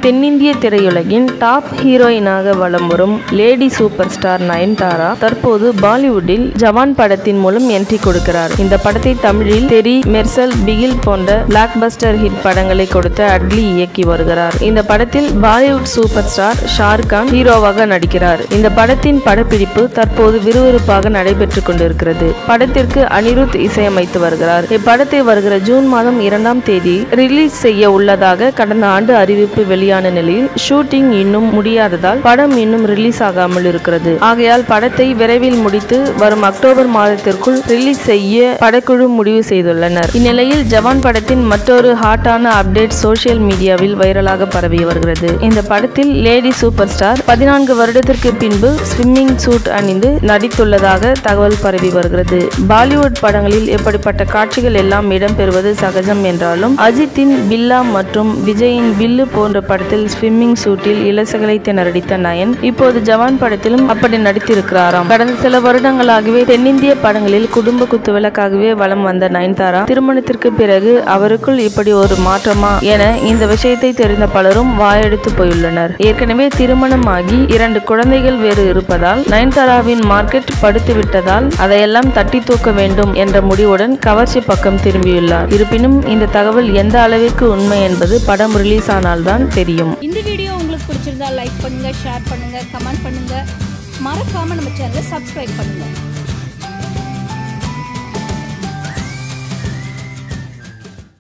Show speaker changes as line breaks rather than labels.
தென்னிந்திய திரையுலகின் டாப் ஹீரோயினாக வலம் வரும் லேடி சூப்பர் ஸ்டார் நயன்தாரா தற்போது பாலிவுட்டில் ஜவான் படத்தின் மூலம் என்ட்ரி கொடுக்கிறார் இந்த படத்தை தமிழில் தெரி மெர்சல் பிகில் போன்ற பிளாக் பஸ்டர் ஹிட் படங்களை கொடுத்த அட்லி இயக்கி வருகிறார் இந்த படத்தில் Bollywood super star Shahrukh Khan ஹீரோவாக நடிக்கிறார் இந்த படத்தின் படப்பிடிப்பு தற்போது விறுவிறுப்பாக நடைபெற்றுக் கொண்டிருக்கிறது படத்திற்கு அனிருத் இசையமைத்து வருகிறார் இப்படத்தை வருகிற ஜூன் மாதம் இரண்டாம் தேதி ரிலீஸ் செய்ய உள்ளதாக கடந்த ஆண்டு அறிவிப்பு வெளியான நிலையில் ஷூட்டிங் இன்னும் முடியாததால் படம் இன்னும் ரிலீஸ் ஆகாமல் இருக்கிறது ஆகையால் படத்தை விரைவில் முடித்து வரும் அக்டோபர் மாதத்திற்குள் ரிலீஸ் செய்ய படக்குழு முடிவு செய்துள்ளனர் இந்நிலையில் ஜவான் படத்தின் மற்றொரு ஹாட்டான அப்டேட் சோஷியல் மீடியாவில் வைரலாக பரவி வருகிறது இந்த படத்தில் லேடி சூப்பர் ஸ்டார் பதினான்கு வருடத்திற்கு பின்பு ஸ்விம்மிங் சூட் அணிந்து நடித்துள்ளதாக தகவல் பரவி வருகிறது பாலிவுட் படங்களில் எப்படிப்பட்ட காட்சிகள் எல்லாம் இடம்பெறுவது சகஜம் என்றாலும் அஜித்தின் பில்லா மற்றும் விஜயின் வில்லு போன்ற படத்தில் ஸ்விம்மிங் சூட்டில் இலசகளை நடித்த நயன் இப்போது ஜவான் படத்திலும் அப்படி நடித்திருக்கிறாராம் கடந்த சில வருடங்களாகவே தென்னிந்திய படங்களில் குடும்ப குத்துவிளக்காகவே வலம் வந்த நயன்தாரா திருமணத்திற்கு பிறகு அவருக்குள் இப்படி ஒரு மாற்றமா என இந்த விஷயத்தை தெரிந்த பலரும் வாயெடுத்து போயுள்ளனர் ஏற்கனவே திருமணமாகி இரண்டு குழந்தைகள் வேறு இருப்பதால் நயன்தாராவின் மார்க்கெட் படுத்து விட்டதால் அதையெல்லாம் தட்டி தூக்க வேண்டும் என்ற முடிவுடன் கவர்ச்சி பக்கம் திரும்பியுள்ளார் இருப்பினும் இந்த தகவல் எந்த அளவிற்கு உண்மை என்பது படம் ரிலீஸ் ஆனால்தான் தெரியும்
இந்த வீடியோ உங்களுக்கு பிடிச்சிருந்தா லைக் பண்ணுங்க ஷேர் பண்ணுங்க கமெண்ட் பண்ணுங்க மறக்காம நம்ம சேனலை சப்ஸ்கிரைப் பண்ணுங்க